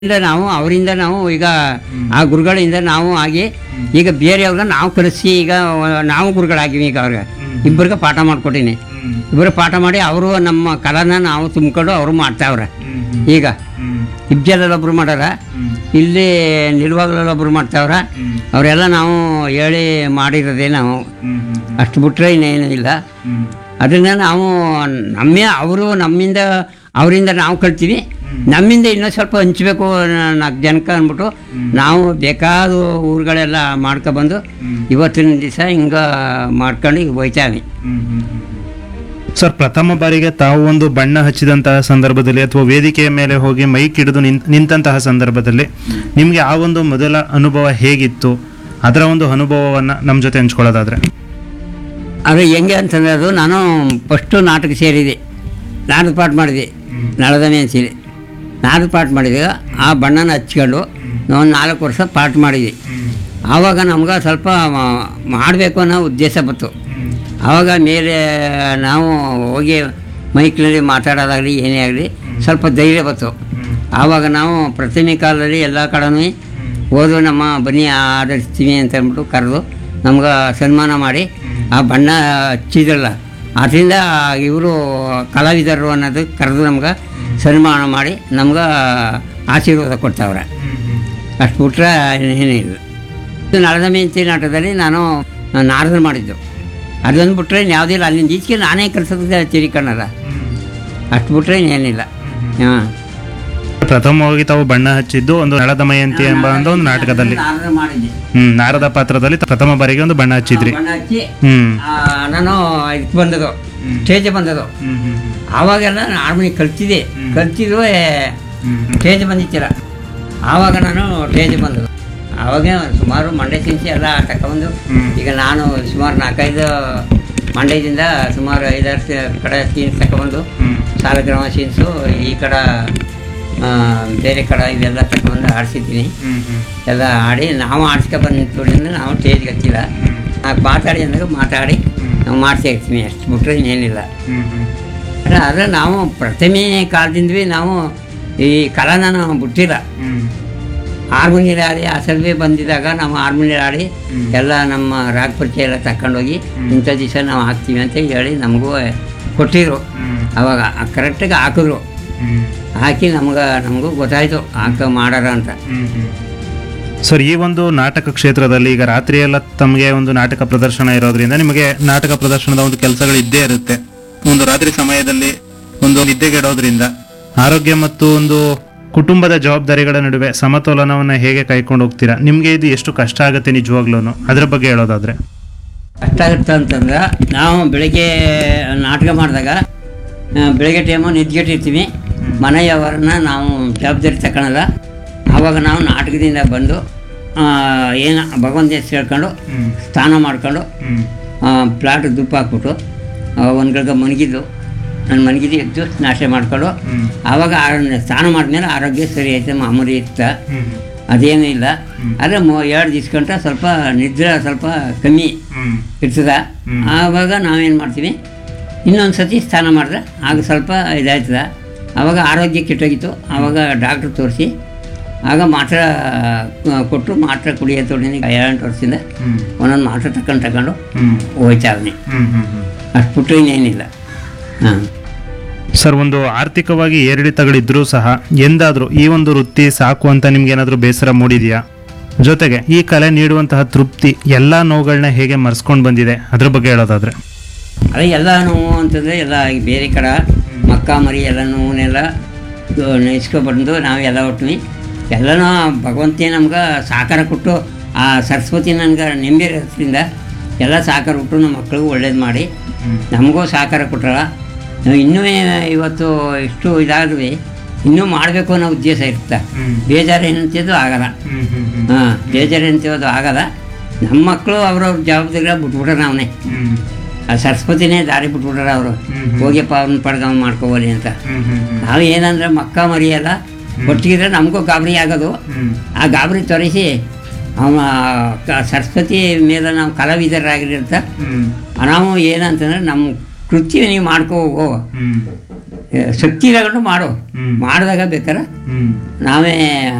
ಇಂದ ನಾವು ಅವರಿಂದ ನಾವು ಈಗ ಆ ಗುರುಗಳಿಂದ ನಾವು ಆಗಿ ಈಗ ಬೇರೆಯವ್ರನ್ನ ನಾವು ಕಲಿಸಿ ಈಗ ನಾವು ಗುರುಗಳಾಗಿವಿ ಈಗ ಅವ್ರಿಗೆ ಇಬ್ಬರಿಗೆ ಪಾಠ ಮಾಡ್ಕೊಟ್ಟಿನಿ ಇಬ್ಬರು ಪಾಠ ಮಾಡಿ ಅವರು ನಮ್ಮ ಕಲಾನ ನಾವು ತುಂಬಿಕೊಂಡು ಅವರು ಮಾಡ್ತಾವ್ರೆ ಈಗ ಇಬ್ಜಲಲ್ಲಿ ಒಬ್ರು ಮಾಡ್ಯಾರ ಇಲ್ಲಿ ನಿಲ್ವಾಗ್ಲಲ್ಲಿ ಒಬ್ರು ಮಾಡ್ತಾವ್ರ ಅವರೆಲ್ಲ ನಾವು ಹೇಳಿ ಮಾಡಿರೋದೇ ನಾವು ಅಷ್ಟು ಬಿಟ್ರೆ ಇನ್ನೇನು ಇಲ್ಲ ಅದರಿಂದ ನಾವು ನಮ್ಮ ಅವರು ನಮ್ಮಿಂದ ಅವರಿಂದ ನಾವು ಕಲ್ತೀವಿ ನಮ್ಮಿಂದ ಇನ್ನೂ ಸ್ವಲ್ಪ ಹಂಚ್ಬೇಕು ನ- ನಾಲ್ಕು ಜನಕ್ಕೆ ಅಂದ್ಬಿಟ್ಟು ನಾವು ಬೇಕಾದ ಊರುಗಳೆಲ್ಲ ಮಾಡ್ಕೊಬಂದು ಇವತ್ತಿನ ದಿವಸ ಹಿಂಗೆ ಮಾಡ್ಕೊಂಡು ಈಗ ಹೋಯ್ತಾವೆ ಸರ್ ಪ್ರಥಮ ಬಾರಿಗೆ ತಾವು ಒಂದು ಬಣ್ಣ ಹಚ್ಚಿದಂತಹ ಸಂದರ್ಭದಲ್ಲಿ ಅಥವಾ ವೇದಿಕೆಯ ಮೇಲೆ ಹೋಗಿ ಮೈಕ್ ಹಿಡಿದು ನಿಂತ್ ನಿಂತಹ ಸಂದರ್ಭದಲ್ಲಿ ನಿಮಗೆ ಆ ಒಂದು ಮೊದಲ ಅನುಭವ ಹೇಗಿತ್ತು ಅದರ ಒಂದು ಅನುಭವವನ್ನು ನಮ್ಮ ಜೊತೆ ಹಂಚ್ಕೊಳ್ಳೋದಾದ್ರೆ ಅದು ಹೆಂಗೆ ಅಂತಂದ್ರೆ ಅದು ನಾನು ಫಸ್ಟು ನಾಟಕ ಸೇರಿದೆ ನಾಟಕ ಪಾಠ ಮಾಡಿದೆ ನಳದ ಮೇನ್ಸಿಲಿ ನಾಟಕ ಪಾಠ ಮಾಡಿದಾಗ ಆ ಬಣ್ಣನ ಹಚ್ಕೊಂಡು ನಾವು ನಾಲ್ಕು ವರ್ಷ ಪಾಠ ಮಾಡಿದ್ವಿ ಆವಾಗ ನಮ್ಗೆ ಸ್ವಲ್ಪ ಮಾಡಬೇಕು ಅನ್ನೋ ಉದ್ದೇಶ ಬಂತು ಆವಾಗ ಮೇಲೆ ನಾವು ಹೋಗಿ ಮೈಕ್ನಲ್ಲಿ ಮಾತಾಡೋದಾಗಲಿ ಏನೇ ಆಗಲಿ ಸ್ವಲ್ಪ ಧೈರ್ಯ ಬಂತು ಆವಾಗ ನಾವು ಪ್ರಥಮಿಕ ಕಾಲದಲ್ಲಿ ಎಲ್ಲ ಕಡೆನೂ ಓದು ನಮ್ಮ ಬನ್ನಿ ಆಧರಿಸ್ತೀವಿ ಅಂತ ಅಂದ್ಬಿಟ್ಟು ಕರೆದು ನಮ್ಗೆ ಸನ್ಮಾನ ಮಾಡಿ ಆ ಬಣ್ಣ ಹಚ್ಚಿದ್ರಲ್ಲ ಅದರಿಂದ ಇವರು ಕಲಾವಿದರು ಅನ್ನೋದು ಕರೆದು ನಮ್ಗೆ ಸನ್ಮಾನ ಮಾಡಿ ನಮ್ಗೆ ಆಶೀರ್ವಾದ ಕೊಡ್ತಾವ್ರೆ ಅಷ್ಟು ಬಿಟ್ರೆ ಏನಿಲ್ಲ ಇದು ನಳದ ಮೆಂತಿ ನಾಟಕದಲ್ಲಿ ನಾನು ನಾರದ ಮಾಡಿದ್ದು ಅದೊಂದು ಬಿಟ್ರೆ ಯಾವುದೇ ಇಲ್ಲ ಅಲ್ಲಿಂದ ಈಚೆಗೆ ನಾನೇ ಕಲ್ಸೋದು ತಿರಿಕಣ್ಣಲ್ಲ ಅಷ್ಟು ಬಿಟ್ರೆ ಇನ್ನೇನಿಲ್ಲ ಹಾಂ ಪ್ರಥಮವಾಗಿ ತಾವು ಬಣ್ಣ ಹಚ್ಚಿದ್ದು ಒಂದು ನಳದ ಮಯಂತಿ ಎಂಬ ಒಂದು ಒಂದು ನಾಟಕದಲ್ಲಿ ನಾರದ ಮಾಡಿದ್ದೆ ಹ್ಮ್ ನಾರದ ಪಾತ್ರದಲ್ಲಿ ಪ್ರಥಮ ಬಾರಿಗೆ ಒಂದು ಬಣ್ಣ ಹಚ್ಚಿದ್ರಿ ಬಣ್ಣ ಹಚ್ಚಿ ಹ್ಮ್ ಆ, ನಾನು ಇದಕ್ಕೆ ಬಂದದು ಸ್ಟೇಜ್ ಬಂದದು ಆವಾಗೆಲ್ಲ ಹಾರ್ಮೋನಿ ಕಲ್ತಿದ್ದೆ ಕಲ್ತಿದ್ರು ಸ್ಟೇಜ್ ಬಂದಿತ್ತಿಲ್ಲ ಆವಾಗ ನಾನು ಸ್ಟೇಜ್ ಬಂದದು ಆವಾಗ ಸುಮಾರು ಮಂಡ್ಯ ತಿನ್ಸಿ ಎಲ್ಲ ತಗೊಂಡು ಈಗ ನಾನು ಸುಮಾರು ನಾಲ್ಕೈದು ಮಂಡ್ಯದಿಂದ ಸುಮಾರು ಐದಾರು ಸ- ಕಡೆ ಸೀನ್ಸ್ ತಗೊಂಡು ಸಾಲಗ್ರಾಮ ಸೀನ್ಸು ಈ ಕಡೆ ಆ, ಬೇರೆ ಕಡೆ ಇವೆಲ್ಲ ತಗೊಂಡು ಆಡಿಸಿದ್ದೀನಿ ಎಲ್ಲ ಆಡಿ ನಾವು ಆಡ್ಸ್ಕೊ ಬಂದಿದ್ದರಿಂದ ನಾವು ಸ್ಟೇಜ್ಗೆ ಹತ್ತಿಲ್ಲ ನಾವು ಮಾತಾಡಿ ಅಂದಾಗ ಮಾತಾಡಿ ನಾವು ಮಾಡ್ತಾ ಇರ್ತೀವಿ ಅಷ್ಟು ಬಿಟ್ರೆ ಇನ್ನೇನಿಲ್ಲ ಅಲ್ಲ ಆದರೆ ನಾವು ಪ್ರಥಮೆ ಕಾಲದಿಂದವೇ ನಾವು ಈ ಕಲಾನ ನಾವು ಬಿಟ್ಟಿಲ್ಲ ಹಾರ್ಮೋನಿಯಲ್ಲಿ ಆಡಿ ಅಸಲ್ವೇ ಬಂದಿದ್ದಾಗ ನಾವು ಹಾರ್ಮೋನಿಯಲ್ಲಿ ಆಡಿ ಎಲ್ಲ ನಮ್ಮ ರಾಗ ಪರಿಚಯ ಎಲ್ಲ ತಗೊಂಡೋಗಿ ಇಂಥ ದಿವಸ ನಾವು ಹಾಕ್ತೀವಿ ಅಂತ ಹೇಳಿ ನಮಗೂ ಕೊಟ್ಟಿದ್ರು ಅವಾಗ ಕರೆಕ್ಟಾಗಿ ಹಾಕಿದ್ರು ಹಾಕಿ ನಮ್ಗೆ ನಮಗೂ ಗೊತ್ತಾಯಿತು ಹಾಕ ಮಾಡಾರ ಅಂತ ಸರ್ ಈ ಒಂದು ನಾಟಕ ಕ್ಷೇತ್ರದಲ್ಲಿ ಈಗ ರಾತ್ರಿ ಎಲ್ಲ ತಮಗೆ ಒಂದು ನಾಟಕ ಪ್ರದರ್ಶನ ಇರೋದ್ರಿಂದ ನಿಮಗೆ ನಾಟಕ ಪ್ರದರ್ಶನದ ಒಂದು ಕೆಲಸಗಳು ಇದ್ದೇ ಇರುತ್ತೆ ಒಂದು ರಾತ್ರಿ ಸಮಯದಲ್ಲಿ ಒಂದು ನಿದ್ದೆಗೆಡೋದ್ರಿಂದ ಆರೋಗ್ಯ ಮತ್ತು ಒಂದು ಕುಟುಂಬದ ಜವಾಬ್ದಾರಿಗಳ ನಡುವೆ ಸಮತೋಲನವನ್ನು ಹೇಗೆ ಕೈಕೊಂಡು ಹೋಗ್ತೀರಾ ನಿಮಗೆ ಇದು ಎಷ್ಟು ಕಷ್ಟ ಆಗುತ್ತೆ ನಿಜವಾಗ್ಲೂ ಅದ್ರ ಬಗ್ಗೆ ಹೇಳೋದಾದ್ರೆ ಕಷ್ಟ ಆಗುತ್ತೆ ಅಂತಂದ್ರೆ ನಾವು ಬೆಳಿಗ್ಗೆ ನಾಟಕ ಮಾಡಿದಾಗ ಆ, ಬೆಳಿಗ್ಗೆ ಟೈಮು ನಿದ್ಗೆಟ್ಟಿರ್ತೀವಿ ಮನೆಯವರನ್ನ ನಾವು ಜವಾಬ್ದಾರಿ ತಗೊಳಲ್ಲ ಆವಾಗ ನಾವು ನಾಟಕದಿಂದ ಬಂದು ಆ, ಏನು ಭಗವಂತ ಹೆಸ್ರು ಹೇಳ್ಕೊಂಡು ಸ್ನಾನ ಮಾಡ್ಕೊಂಡು ಪ್ಲಾಟ್ ದುಪ್ಪ ಹಾಕ್ಬಿಟ್ಟು ಒಂದು ಗಳಿಗೆ ಮನಗಿದ್ದು ನಾನು ಮನಗಿದ್ದು ಎದ್ದು ನಾಶ ಮಾಡ್ಕೊಂಡು ಆವಾಗ ಆ- ಸ್ನಾನ ಮಾಡಿದ್ಮೇಲೆ ಆರೋಗ್ಯ ಸರಿ ಐತೆ ಮಾಮೂಲಿ ಇತ್ತ ಅದೇನೂ ಇಲ್ಲ ಆದರೆ ಮೂ ಎರಡು ದಿವ್ಸ ಗಂಟ ಸ್ವಲ್ಪ ನಿದ್ರೆ ಸ್ವಲ್ಪ ಕಮ್ಮಿ ಇರ್ತದ ಆವಾಗ ನಾವೇನು ಮಾಡ್ತೀವಿ ಇನ್ನೊಂದು ಸತಿ ಸ್ನಾನ ಮಾಡಿದ್ರೆ ಆಗ ಸ್ವಲ್ಪ ಇದಾಯ್ತದ ಆವಾಗ ಆರೋಗ್ಯ ಕೆಟ್ಟೋಗಿತ್ತು ಆವಾಗ ಡಾಕ್ಟ್ರ್ ತೋರಿಸಿ ಆಗ ಮಾತ್ರ ಆ, ಕೊಟ್ಟು ಮಾತ್ರ ಕುಡಿಯೋ ತೊಗೊಂಡಿನಿ ಏಳೆಂಟು ವರ್ಷದಿಂದ ಒಂದೊಂದು ಮಾತ್ರ ತಗೊಂಡು ತಗೊಂಡು ಹೋಯ್ತಾ ಅವನಿ ಅಷ್ಟು ಬಿಟ್ಟರೆ ಇನ್ನೇನಿಲ್ಲ ಹಾಂ ಸರ್ ಒಂದು ಆರ್ಥಿಕವಾಗಿ ಏರಿಳಿತಗಳಿದ್ರೂ ಸಹ ಎಂದಾದರೂ ಈ ಒಂದು ವೃತ್ತಿ ಸಾಕು ಅಂತ ನಿಮ್ಗೆ ಏನಾದರೂ ಬೇಸರ ಮೂಡಿದೆಯಾ ಜೊತೆಗೆ ಈ ಕಲೆ ನೀಡುವಂತಹ ತೃಪ್ತಿ ಎಲ್ಲ ನೋವುಗಳನ್ನ ಹೇಗೆ ಮರ್ಸ್ಕೊಂಡು ಬಂದಿದೆ ಅದ್ರ ಬಗ್ಗೆ ಹೇಳೋದಾದ್ರೆ ಅದೇ ಎಲ್ಲ ನೋವು ಅಂತಂದರೆ ಎಲ್ಲ ಈಗ ಬೇರೆ ಕಡೆ ಮಕ್ಕ ಮರಿ ಎಲ್ಲ ನೋವನ್ನೆಲ್ಲ ನೆನೆಸ್ಕೊಬಂದು ನಾವು ಎಲ್ಲ ಒಟ್ಟಿವಿ ಎಲ್ಲನೂ ಭಗವಂತೇ ನಮ್ಗೆ ಸಾಕಾರ ಕೊಟ್ಟು ಆ ಸರಸ್ವತಿ ನನ್ಗೆ ನೆಮ್ಮದಿ ಇರೋದ್ರಿಂದ ಎಲ್ಲ ಸಾಕಾರ ಕೊಟ್ಟು ನಮ್ಮ ಮಕ್ಳಿಗೂ ಒಳ್ಳೇದು ಮಾಡಿ ನಮಗೂ ಸಹಕಾರ ಕೊಟ್ಟಾರ ನಾವು ಇನ್ನೂ ಇವತ್ತು ಇಷ್ಟು ಇದಾದ್ವಿ ಇನ್ನೂ ಮಾಡಬೇಕು ಅನ್ನೋ ಉದ್ದೇಶ ಇರುತ್ತೆ ಬೇಜಾರು ಏನಂತಿದ್ದು ಆಗಲ್ಲ ಹಾಂ ಬೇಜಾರು ಅಂತಿರೋದು ಆಗಲ್ಲ ನಮ್ಮ ಮಕ್ಕಳು ಅವ್ರವ್ರ ಜವಾಬ್ದಾರಿ ಬಿಟ್ಬಿಟ್ರೆ ನಾವೇ ಆ ಸರಸ್ವತಿನೇ ದಾರಿ ಬಿಟ್ಬಿಟ್ರ ಅವರು ಹೋಗ್ಯಪ್ಪ ಅವ್ರನ್ನ ಪಡ್ಕೊಂಡ್ ಮಾಡ್ಕೋಬೋಲಿ ಅಂತ ನಾವು ಏನಂದ್ರೆ ಮಕ್ಕ ಮರಿಯಲ್ಲ ಒಟ್ಟಿಗಿದ್ರೆ ನಮಗೂ ಗಾಬರಿ ಆಗೋದು ಆ ಗಾಬರಿ ತೋರಿಸಿ ಅವ ಕ- ಸರಸ್ವತಿ ಮೇಲೆ ನಾವು ಕಲಾವಿದರಾಗಿರಂತ ನಾವು ಏನಂತಂದ್ರೆ ನಮ್ಮ ಕೃತ್ಯ ನೀವು ಮಾಡ್ಕೋ ಹೋಗೋ ಶಕ್ತಿ ತಗೊಂಡು ಮಾಡು ಹ್ಮ್. ಮಾಡಿದಾಗ ಬೇಕಾರೆ ಹ್ಮ್ ನಾವೇ